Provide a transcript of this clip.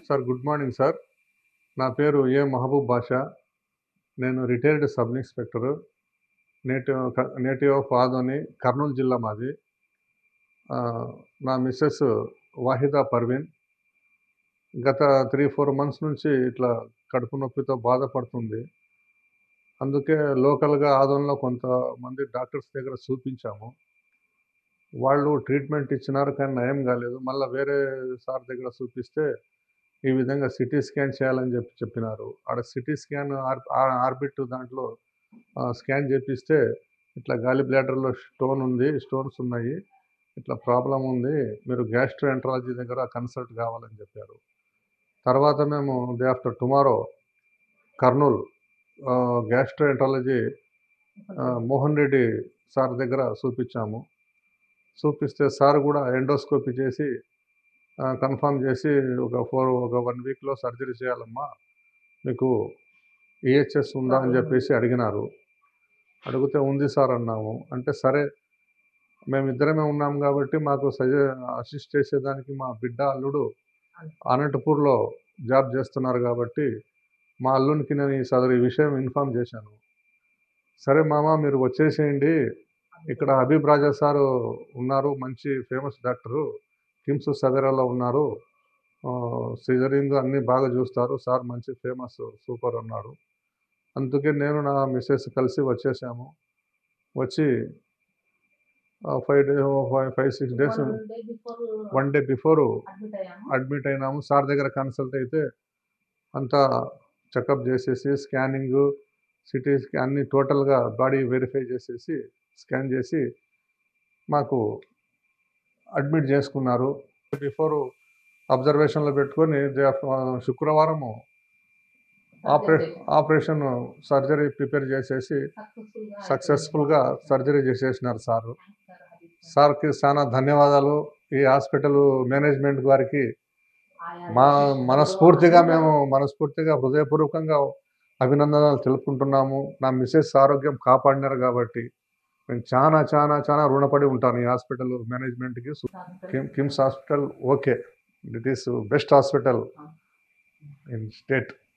sir good morning sir నా పేరు ఏ మహబూబ్ బాషా నేను retired sub inspector native native of Adoni Kurnool జిల్లా మాది ఆ, నా మిస్సెస్ వాహిదా పర్వీన్ గత త్రీ ఫోర్ మంత్స్ నుంచి ఇట్లా కడుపు నొప్పితో బాధపడుతుంది అందుకే లోకల్గా ఆదోన్లో కొంతమంది డాక్టర్స్ దగ్గర చూపించాము వాళ్ళు ట్రీట్మెంట్ ఇచ్చినారు కానీ నయం కాలేదు మళ్ళీ వేరే సార్ దగ్గర చూపిస్తే ఈ విధంగా సిటీ స్కాన్ చేయాలని చెప్పి చెప్పినారు ఆడ సిటీ స్కాన్ ఆర్ ఆర్బిట్ దాంట్లో ఆ, స్కాన్ చేపిస్తే ఇట్లా గాలి బ్లాడర్లో స్టోన్ ఉంది స్టోన్స్ ఉన్నాయి ఇట్లా ప్రాబ్లం ఉంది మీరు గ్యాస్ట్రోఎంట్రాలజీ దగ్గర కన్సల్ట్ కావాలని చెప్పారు తర్వాత మేము day after tomorrow Kurnool gastroenterology Mohan Reddy sir దగ్గర చూపించాము చూపిస్తే సార్ కూడా ఎండోస్కోపీ చేసి కన్ఫర్మ్ చేసి ఒక ఫోర్ ఒక వన్ వీక్లో సర్జరీ చేయాలమ్మా మీకు ఈహెచ్ఎస్ ఉందా అని చెప్పేసి అడిగినారు అడిగితే ఉంది సార్ అన్నాము అంటే సరే మేమిద్దరమే ఉన్నాం కాబట్టి మాకు సజ అసిస్ట్ చేసేదానికి మా బిడ్డ అల్లుడు అనంతపూర్లో జాబ్ చేస్తున్నారు కాబట్టి మా అల్లునికి నేను ఈ సదరు ఈ విషయం ఇన్ఫామ్ చేశాను సరే మామ మీరు వచ్చేసేయండి ఇక్కడ హబీబ్ రాజా సారు ఉన్నారు మంచి ఫేమస్ డాక్టరు కిమ్స్ సవేరాలో ఉన్నారు సిజరింగ్ అన్నీ బాగా చూస్తారు సార్ మంచి ఫేమస్ సూపర్ అన్నాడు అందుకే నేను నా మిస్సెస్ కలిసి వచ్చేసాము వచ్చి five day five five six days one day before admit అయినాము సార్ దగ్గర కన్సల్ట్ అయితే అంతా చెకప్ చేసేసి స్కానింగ్ సిటీ స్కాన్ అన్ని టోటల్గా బాడీ వెరిఫై చేసేసి స్కాన్ చేసి మాకు అడ్మిట్ చేసుకున్నారు బిఫోర్ అబ్జర్వేషన్లో పెట్టుకొని దే- శుక్రవారము ఆపరే ఆపరేషన్ సర్జరీ ప్రిపేర్ చేసేసి సక్సెస్ఫుల్గా సర్జరీ చేసేసినారు సారు సార్కి చాలా ధన్యవాదాలు ఈ హాస్పిటల్ మేనేజ్మెంట్ వారికి మా మనస్ఫూర్తిగా మేము మనస్ఫూర్తిగా హృదయపూర్వకంగా అభినందనలు తెలుపుకుంటున్నాము నా మిస్సెస్ ఆరోగ్యం కాపాడినారు కాబట్టి నేను చాలా చాలా చాలా రుణపడి ఉంటాను ఈ హాస్పిటల్ మేనేజ్మెంట్కి Kim KIMS hospital okay it is best hospital in state